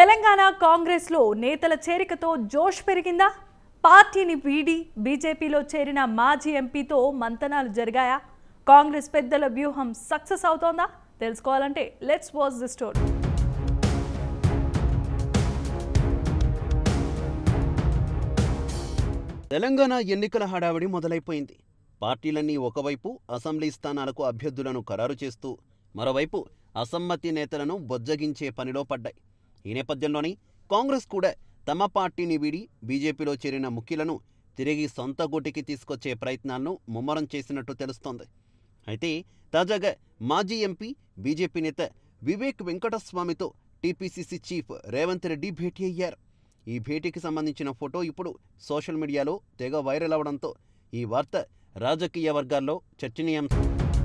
తెలంగాణ కాంగ్రెస్లో నేతల చేరికతో జోష్ పెరిగిందా పార్టీని వీడి బీజేపీలో చేరిన మాజీ ఎంపీతో మంతనాలు జరిగాయా కాంగ్రెస్ పెద్దల వ్యూహం సక్సెస్ అవుతోందా తెలుసుకోవాలంటే let's watch the story Telangana ఎన్నికల హడావిడి మొదలైపోయింది పార్టీలన్నీ ఒకవైపు అసెంబ్లీ స్థానాలకు అభ్యర్థులను ఖరారు చేస్తూ మరోవైపు అసమ్మతి నేతలను బొజ్జగించే పనిలో పడ్డాయి ఈ నేపథ్యంలోనే కాంగ్రెస్ కూడా తమ పార్టీని వీడి బీజేపీలో చేరిన ముఖ్యులను తిరిగి సొంత గూటికి తీసుకొచ్చే ప్రయత్నాలను ముమ్మరం చేసినట్టు తెలుస్తోంది అయితే తాజాగా మాజీ ఎంపీ బీజేపీ నేత వివేక్ వెంకటస్వామితో టీపీసీసీ చీఫ్ రేవంత్ రెడ్డి భేటీ అయ్యారు ఈ భేటీకి సంబంధించిన ఫోటో ఇప్పుడు సోషల్ మీడియాలో తెగ వైరల్ అవడంతో ఈ వార్త రాజకీయ వర్గాల్లో చర్చనీయాంశం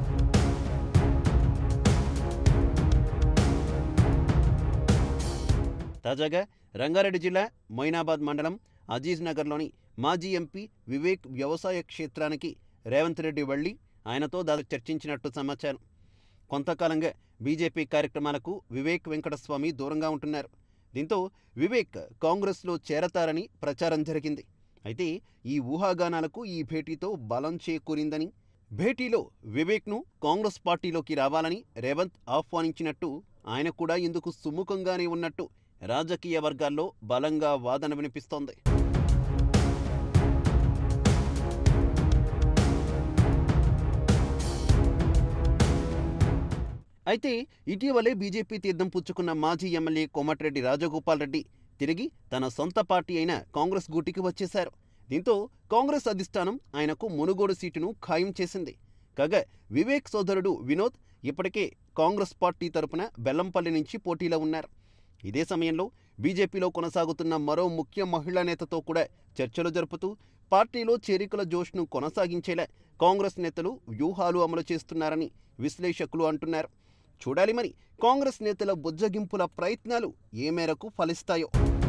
తాజాగా రంగారెడ్డి జిల్లా మొయినాబాద్ మండలం అజీజ్ నగర్లోని మాజీ ఎంపీ వివేక్ వ్యవసాయ క్షేత్రానికి రేవంత్ రెడ్డి వెళ్లి ఆయనతో దాదాపు చర్చించినట్టు సమాచారం కొంతకాలంగా బీజేపీ కార్యక్రమాలకు వివేక్ వెంకటస్వామి దూరంగా ఉంటున్నారు దీంతో వివేక్ కాంగ్రెస్లో చేరతారని ప్రచారం జరిగింది అయితే ఈ ఊహాగానాలకు ఈ భేటీతో బలం చేకూరిందని భేటీలో వివేక్ను కాంగ్రెస్ పార్టీలోకి రావాలని రేవంత్ ఆహ్వానించినట్టు ఆయన కూడా ఇందుకు సుముఖంగానే ఉన్నట్టు రాజకీయ వర్గాల్లో బలంగా వాదన వినిపిస్తోంది అయితే ఇటీవలే బీజేపీ తీర్థం పుచ్చుకున్న మాజీ ఎమ్మెల్యే కోమటిరెడ్డి రాజగోపాల్ రెడ్డి తిరిగి తన సొంత పార్టీ అయిన కాంగ్రెస్ గూటికి వచ్చేశారు దీంతో కాంగ్రెస్ అధిష్టానం ఆయనకు మునుగోడు సీటును ఖాయం చేసింది కాగా వివేక్ సోదరుడు వినోద్ ఇప్పటికే కాంగ్రెస్ పార్టీ తరపున బెల్లంపల్లి నుంచి పోటీలో ఉన్నారు ఇదే సమయంలో బీజేపీలో కొనసాగుతున్న మరో ముఖ్య మహిళా నేతతో కూడా చర్చలు జరుపుతూ పార్టీలో చేరికల జోష్ను కొనసాగించేలా కాంగ్రెస్ నేతలు వ్యూహాలు అమలు చేస్తున్నారని విశ్లేషకులు అంటున్నారు చూడాలి మరి కాంగ్రెస్ నేతల బుజ్జగింపుల ప్రయత్నాలు ఏ మేరకు ఫలిస్తాయో